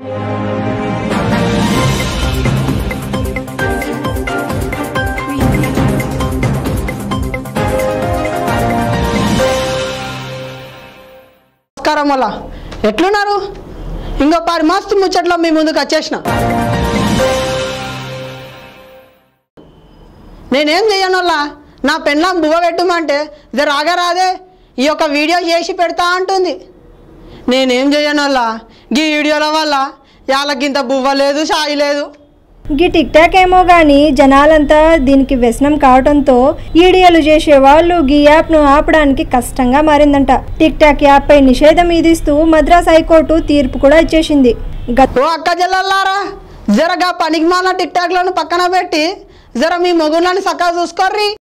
నమస్కారం వల్ల ఎట్లున్నారు ఇంకో పది మస్తు ముచ్చట్లో మీ ముందుకు వచ్చేసిన నేనేం చెయ్యను వల్ల నా పెళ్ళం బువ్వ పెట్టుమంటే జర ఆగరాదే ఈ యొక్క వీడియో చేసి పెడతా అంటుంది నేనేం చెయ్యను వల్ల ఈ వీడియోల వల్ల వాళ్ళకింత బువ్వ లేదు షాయి లేదు గీ టిక్ టాక్ ఏమో గాని జనాలంతా దీనికి వ్యసనం కావడంతో ఈడియోలు చేసే వాళ్ళు గీ యాప్ను ఆపడానికి కష్టంగా మారిందంట టిక్ టాక్ యాప్పై నిషేధం విధిస్తూ మద్రాస్ హైకోర్టు తీర్పు కూడా ఇచ్చేసింది గత ఓ అక్క చెల్లెల్లారా జరగా పనికి మాల టిక్ టాక్లను పక్కన పెట్టి జర మీ మొగుళ్ళని చక్కగా చూసుకోర్రి